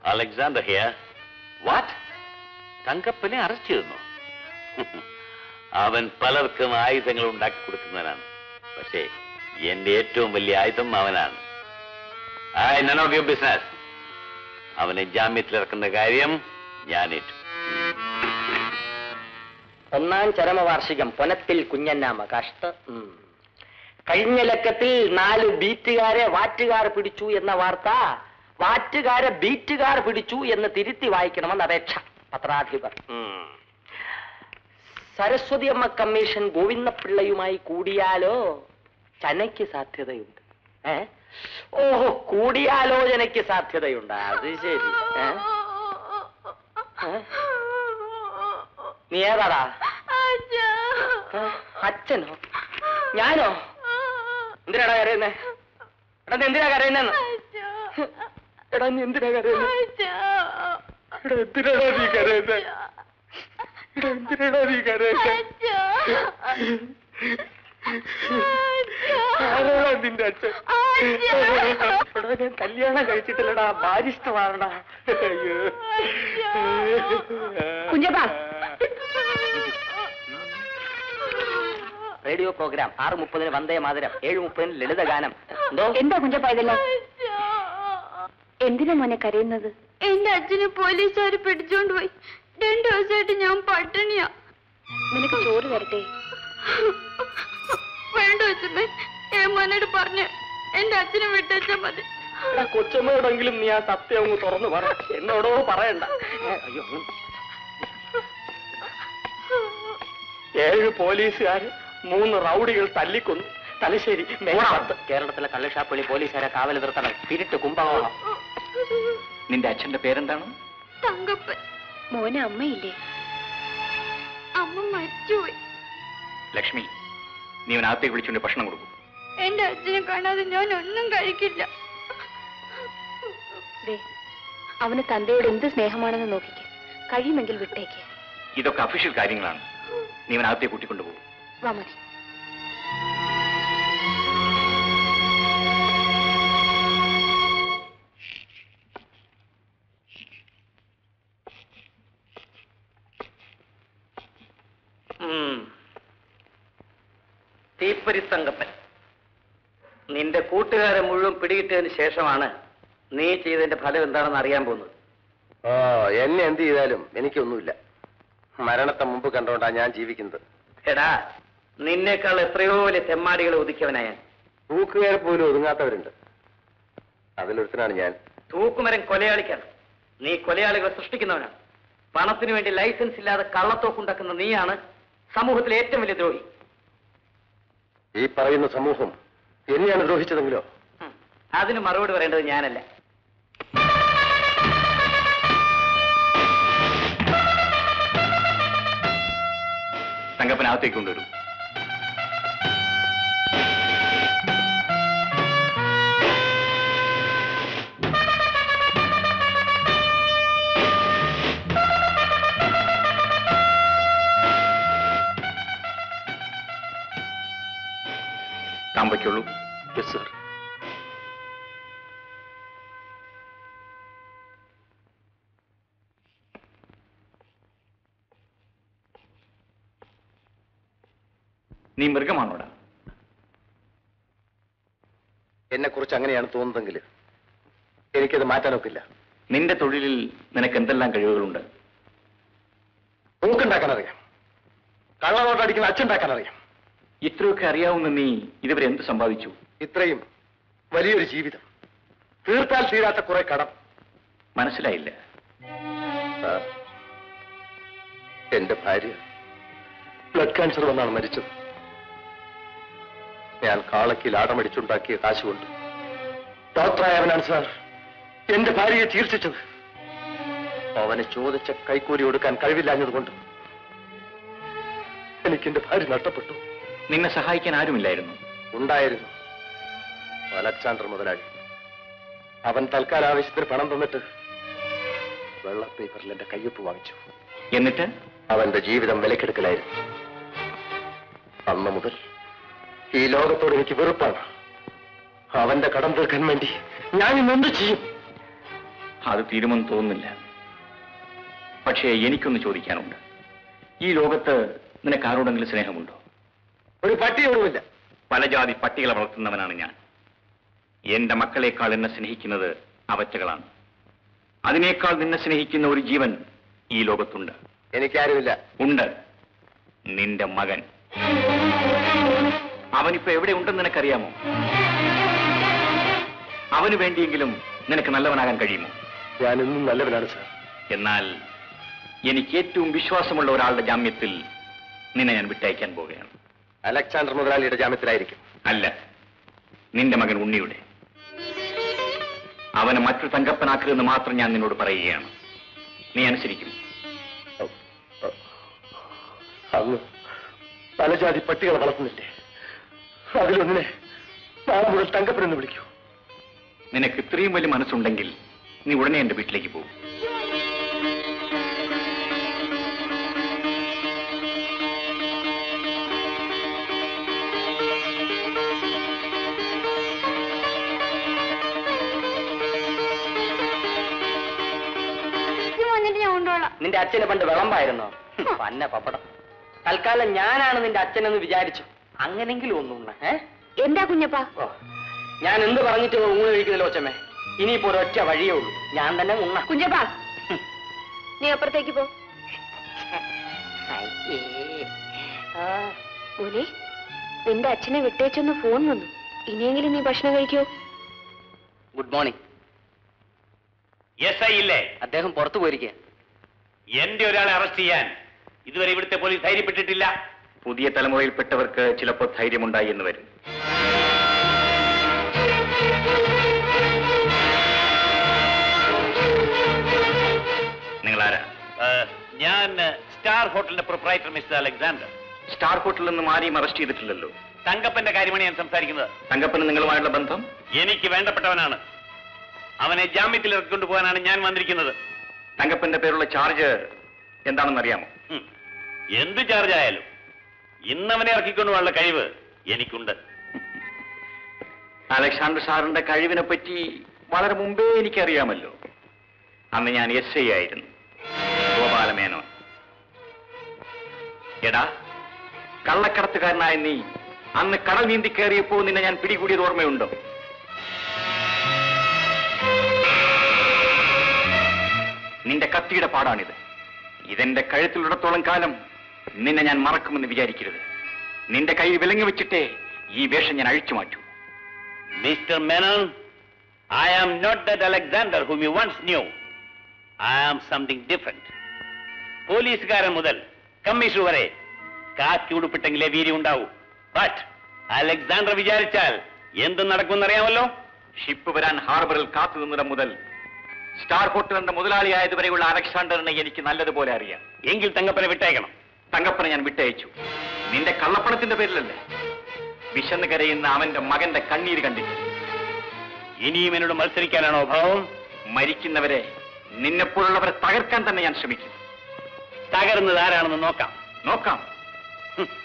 Alexander here what തങ്കപ്പനെ arrest ചെയ്യുന്നു അവൻ പലർക്കും ആയുധങ്ങൾ ഉണ്ടാക്കി കൊടുക്കുന്നവനാണ് പക്ഷേ എന്റെ ഏറ്റവും വലിയ ആയുധം അവനാണ് I none of your business അവനെ ജാമ്യത്തിലിറക്കുന്ന കാര്യം ഞാൻ ഏറ്റു ഒന്നാം ചരമവാർഷികം പൊനത്തിൽ കുഞ്ഞന്നാമ കഷ്ട ഉം. കഴിഞ്ഞ ലക്കത്തിൽ നാല് ബീറ്റുകാരെ വാറ്റുകാർ പിടിച്ചു എന്ന വാർത്ത വാറ്റുകാരെ ബീറ്റുകാർ പിടിച്ചു എന്ന് തിരുത്തി വായിക്കണമെന്ന് അപേക്ഷ പത്രാധിപർ ഉം. സരസ്വതി അമ്മ കമ്മീഷൻ ഗോവിന്ദപിള്ളയുമായി കൂടിയാലോ ചനയ്ക്ക് സാധ്യതയുണ്ട് ഏ ഓഹോ കൂടിയാലോചനയ്ക്ക് സാധ്യതയുണ്ട് അത് ശരി ഏ? ഏ? നീ ഏതാടാ ഏ? അച്ഛനോ ഞാനോ എന്തിനാടാ കരയുന്നേ എടാ നീ എന്തിനാ കരയുന്നെന്ന് എടാ നീ എന്തിനാ കരയുന്നേ എടാ എന്തിനാടാ നീ കരയുന്നേ എടാ എന്തിനാടാ നീ കരയുന്നേ ആരാടാ നിന്റെ അച്ഛൻ എടാ ഞാൻ കല്യാണം കഴിച്ചിട്ടില്ലടാ ബാരിഷ്ടമാണടാ അയ്യോ കുഞ്ഞപ്പാ റേഡിയോ പ്രോഗ്രാം ആറ് മുപ്പതിന് വന്ദേ മാതരം ഏഴ് മുപ്പതിന് ലളിതഗാനം എന്തോ എന്താ കുഞ്ഞപ്പാ ഇതെല്ലാം എന്തിനാ മോനെ കരയുന്നത് എന്റെ അച്ഛനെ പോലീസുകാർ പിടിച്ചോണ്ട് പോയി രണ്ടു ദിവസമായിട്ട് ഞാൻ പട്ടിണിയാ നിനക്ക് ചോറ് തരട്ടെ വേണ്ട അച്ഛമ്മേ ഏമാനോട് പറഞ്ഞ് എന്റെ അച്ഛനെ വിട്ടേച്ചാ മതി എടാ കൊച്ചമ്മയോടെങ്കിലും നീ ആ സത്യം അങ്ങ് തുറന്നു പറ എന്നോടോ പറയണ്ട അയ്യോ ഉം. ഏഴ് പോലീസുകാര് മൂന്ന് റൗഡികൾ തല്ലിക്കൊന്നു തലശ്ശേരി മെയ് പത്ത് കേരളത്തിലെ കള്ളുഷാപ്പള്ളി പോലീസുകാരെ കാവൽ നിർത്തണം പിരിട്ട് കുംഭകോണം നിന്റെ അച്ഛന്റെ പേരെന്താണ് തങ്കപ്പൻ മോനെ അമ്മയില്ലേ അമ്മ മരിച്ചുപോയി ലക്ഷ്മി നീ അവനകത്തേക്ക് വിളിച്ചുകൊണ്ട് ഭക്ഷണം കൊടുക്കും എന്റെ അച്ഛനെ കാണാതെ ഞാൻ ഒന്നും കഴിക്കില്ല ദേ അവന് തന്തയോട് എന്ത് സ്നേഹമാണെന്ന് നോക്കിക്ക് കഴിയുമെങ്കിൽ വിട്ടേക്ക് ഇതൊക്കെ അഫീഷ്യൽ കാര്യങ്ങളാണ് നീ അവനകത്തേക്ക് കൂട്ടിക്കൊണ്ടുപോകും വാ മതി ഉം. തീപ്പൊരി തങ്കപ്പൻ നിന്റെ കൂട്ടുകാരെ മുഴുവൻ പിടികിട്ടതിന് ശേഷമാണ് നീ ചെയ്തതിന്റെ ഫലം എന്താണെന്ന് അറിയാൻ പോകുന്നത് ആ എന്നെ എന്ത് ചെയ്താലും എനിക്കൊന്നുമില്ല മരണത്തെ മുമ്പ് കണ്ടോണ്ടാ ഞാൻ ജീവിക്കുന്നത് എടാ നിന്നേക്കാൾ എത്രയോ വലിയ തെമ്മാടികളെ ഒതുക്കിയവനായ തൂക്കുകാരെ പോലും ഒതുങ്ങാത്തവരുണ്ട് അതിലൊരുത്തനാണ് ഞാൻ തൂക്കുമരം കൊലയാളിക്കാണ് നീ കൊലയാളികളെ സൃഷ്ടിക്കുന്നവനാണ് പണത്തിന് വേണ്ടി ലൈസൻസ് ഇല്ലാതെ കള്ളത്തോക്കുണ്ടാക്കുന്ന നീയാണ് സമൂഹത്തിലെ ഏറ്റവും വലിയ ദ്രോഹി ഈ പറയുന്ന സമൂഹം എന്നെയാണ് ദ്രോഹിച്ചതെങ്കിലോ ഉം. അതിന് മറുപടി പറയേണ്ടത് ഞാനല്ല തങ്കപ്പനകത്തേക്ക് കൊണ്ടുവരും താൻ വയ്ക്കുള്ളൂ യെസ് സർ നീ മൃഗമാണോടാ എന്നെ കുറിച്ച് അങ്ങനെയാണ് തോന്നുന്നതെങ്കിൽ എനിക്കത് മാറ്റാനൊക്കില്ല നിന്റെ തൊഴിലിൽ നിനക്ക് എന്തെല്ലാം കഴിവുകളുണ്ട് തൂക്കുണ്ടാക്കാൻ അറിയാം കള്ളനോട്ടടിക്കുന്ന അച്ഛണ്ടാക്കാൻ അറിയാം ഇത്രയൊക്കെ അറിയാവുന്ന നീ ഇതുവരെ എന്ത് സമ്പാദിച്ചു ഇത്രയും വലിയൊരു ജീവിതം തീർത്താൽ തീരാത്ത കുറെ കടം മനസ്സിലായില്ല സാർ എന്റെ ഭാര്യ ബ്ലഡ് ക്യാൻസർ വന്നാണ് മരിച്ചത് ഞാൻ കാളക്കിൽ ആടമടിച്ചുണ്ടാക്കിയ കാശുകൊണ്ട് ഡോക്ടറായവനാണ് സാർ എന്റെ ഭാര്യയെ ചികിത്സിച്ചത് അവന് ചോദിച്ച കൈക്കൂലി കൊടുക്കാൻ കഴിവില്ലാഞ്ഞതുകൊണ്ട് എനിക്ക് എന്റെ ഭാര്യ നഷ്ടപ്പെട്ടു നിന്നെ സഹായിക്കാൻ ആരുമില്ലായിരുന്നു ഉണ്ടായിരുന്നു അലക്സാണ്ടർ മുതലാളി അവൻ തൽക്കാല ആവശ്യത്തിന് പണം തന്നിട്ട് വെള്ള പേപ്പറിൽ എന്റെ കയ്യൊപ്പ് വാങ്ങിച്ചു എന്നിട്ട് അവന്റെ ജീവിതം വിലക്കെടുക്കലായിരുന്നു അന്ന് മുതൽ ഈ ലോകത്തോട് എനിക്ക് വെറുപ്പാണ് അവന്റെ കടം തീർക്കാൻ വേണ്ടി ഞാൻ ഇന്ന് എന്ത് ചെയ്യും അത് തീരുമെന്ന് തോന്നുന്നില്ല പക്ഷേ എനിക്കൊന്ന് ചോദിക്കാനുണ്ട് ഈ ലോകത്ത് നിനക്ക് ആരോടെങ്കിലും സ്നേഹമുണ്ടോ ഒരു പട്ടിയോടുമില്ല പല ജാതി പട്ടികളെ വളർത്തുന്നവനാണ് ഞാൻ എന്റെ മക്കളെക്കാൾ എന്നെ സ്നേഹിക്കുന്നത് അവറ്റകളാണ് അതിനേക്കാൾ നിന്നെ സ്നേഹിക്കുന്ന ഒരു ജീവൻ ഈ ലോകത്തുണ്ട് എനിക്കാരുമില്ല ഉണ്ട് നിന്റെ മകൻ അവനിപ്പോ എവിടെ ഉണ്ടെന്ന് നിനക്കറിയാമോ അവന് വേണ്ടിയെങ്കിലും നിനക്ക് നല്ലവനാകാൻ കഴിയുമോ ഞാൻ ഇന്നും നല്ലവനാണ് സാർ എന്നാൽ എനിക്ക് ഏറ്റവും വിശ്വാസമുള്ള ഒരാളുടെ ജാമ്യത്തിൽ നിന്നെ ഞാൻ വിട്ടയക്കാൻ പോവുകയാണ് അലക്സാണ്ടർ മുതലാളിയുടെ ജാമ്യത്തിലായിരിക്കും അല്ല നിന്റെ മകൻ ഉണ്ണിയുടെ അവനെ മറ്റൊരു തങ്കപ്പനാക്കരുതെന്ന് മാത്രം ഞാൻ നിന്നോട് പറയുകയാണ് നീ അനുസരിക്കും അന്ന് പല ജാതി പട്ടികളെ വളർത്തുന്നില്ലേ അതിലൊന്നിനെ നാളെ മുതൽ തങ്കപ്പനെന്ന് വിളിക്കൂ നിനക്ക് ഇത്രയും വലിയ മനസ്സുണ്ടെങ്കിൽ നീ ഉടനെ എന്റെ വീട്ടിലേക്ക് പോകും ഇനി വന്നിട്ട് ഞാൻ കൊണ്ടുപോകാം നിന്റെ അച്ഛന് പണ്ട് വിളമ്പായിരുന്നോ പന്ന പപ്പടം തൽക്കാലം ഞാനാണ് നിന്റെ അച്ഛനെന്ന് വിചാരിച്ചു അങ്ങനെങ്കിലും ഒന്നും ഏ എന്താ കുഞ്ഞപ്പാ ഓ, ഞാൻ എന്ത് പറഞ്ഞിട്ട് ഊണ് കഴിക്കുന്നില്ല ഒച്ചമ്മേ ഇനിയിപ്പോ ഒരൊറ്റ വഴിയേ ഉള്ളൂ ഞാൻ തന്നെ ഉണ്ണ കുഞ്ഞപ്പാ നീ അപ്പുറത്തേക്ക് പോ മോനെ നിന്റെ അച്ഛനെ വിട്ടേച്ചൊന്ന് ഫോൺ വന്നു ഇനിയെങ്കിലും നീ ഭക്ഷണം കഴിക്കൂ ഗുഡ് മോർണിംഗ് എസ് ഐ ഇല്ലേ അദ്ദേഹം പുറത്തു പോയിരിക്കുക എന്റെ ഒരാളെ അറസ്റ്റ് ചെയ്യാൻ ഇതുവരെ ഇവിടുത്തെ പോലീസ് ധൈര്യപ്പെട്ടിട്ടില്ല പുതിയ തലമുറയിൽപ്പെട്ടവർക്ക് ചിലപ്പോൾ ധൈര്യമുണ്ടായി എന്ന് വരും നിങ്ങളാരാ ഏഹ്, ഞാൻ സ്റ്റാർ ഹോട്ടലിന്റെ പ്രൊപ്പറൈറ്റർ മിസ്റ്റർ അലക്സാണ്ടർ സ്റ്റാർ ഹോട്ടലിൽ നിന്ന് ആരെയും അറസ്റ്റ് ചെയ്തിട്ടില്ലല്ലോ തങ്കപ്പന്റെ കാര്യമാണ് ഞാൻ സംസാരിക്കുന്നത് തങ്കപ്പന് നിങ്ങളുമായുള്ള ബന്ധം എനിക്ക് വേണ്ടപ്പെട്ടവനാണ് അവനെ ജാമ്യത്തിൽ ഇറക്കിക്കൊണ്ടു പോകാനാണ് ഞാൻ വന്നിരിക്കുന്നത് തങ്കപ്പന്റെ പേരുള്ള ചാർജ് എന്താണെന്ന് അറിയാമോ ഹും. എന്ത് ചാർജ് ആയാലും ഇന്നവനെ ഇറക്കിക്കൊണ്ടുപോകാനുള്ള കഴിവ് എനിക്കുണ്ട് അലക്സാണ്ടർ സാറിന്റെ കഴിവിനെ പറ്റി വളരെ മുമ്പേ എനിക്കറിയാമല്ലോ അന്ന് ഞാൻ എസ് ഐ ആയിരുന്നു ഗോപാലമേനോൻ എടാ കള്ളക്കടത്തുകാരനായ നീ അന്ന് കടൽ നീന്തി കയറിയപ്പോൾ നിന്നെ ഞാൻ പിടികൂടിയത് ഓർമ്മയുണ്ടോ നിന്റെ കത്തിയുടെ പാടാണിത് ഇതെന്റെ കഴുത്തിലുടത്തോളം കാലം നിന്നെ ഞാൻ മറക്കുമെന്ന് വിചാരിക്കരുത് നിന്റെ കൈ വിലങ്ങി വെച്ചിട്ടേ ഈ വേഷം ഞാൻ അഴിച്ചു മാറ്റൂ mister Menon I am not that Alexander hmm you once knew I am something different പോലീസുകാരൻ മുതൽ കമ്മീഷണർ വരെ കാറ്റുടുപ്പിട്ടെങ്കിലേ വീര്യം ഉണ്ടാവൂ ബട്ട് അലക്സാണ്ടർ വിചാരിച്ചാൽ എന്ത് നടക്കുമെന്നറിയാമല്ലോ ഷിപ്പ് വരാൻ ഹാർബറിൽ കാത്തു നിന്നിടം മുതൽ സ്റ്റാർ ഹോട്ടലിന്റെ മുതലാളിയായതുവരെയുള്ള അലക്സാണ്ടറിനെ എനിക്ക് നല്ലതുപോലെ അറിയാം എങ്കിൽ തങ്കപ്പനെ വിട്ടേക്കണം തങ്കപ്പനെ ഞാൻ വിട്ടയച്ചു നിന്റെ കള്ളപ്പണത്തിന്റെ പേരിലല്ലേ വിശന്ന് കരയുന്ന അവന്റെ മകന്റെ കണ്ണീര് കണ്ടിട്ട് ഇനിയും എന്നോട് മത്സരിക്കാനാണോ ഭാവം മരിക്കുന്നവരെ നിന്നെപ്പോലുള്ളവരെ തകർക്കാൻ തന്നെ ഞാൻ ശ്രമിക്കും തകർന്നത് ആരാണെന്ന് നോക്കാം നോക്കാം ഹും.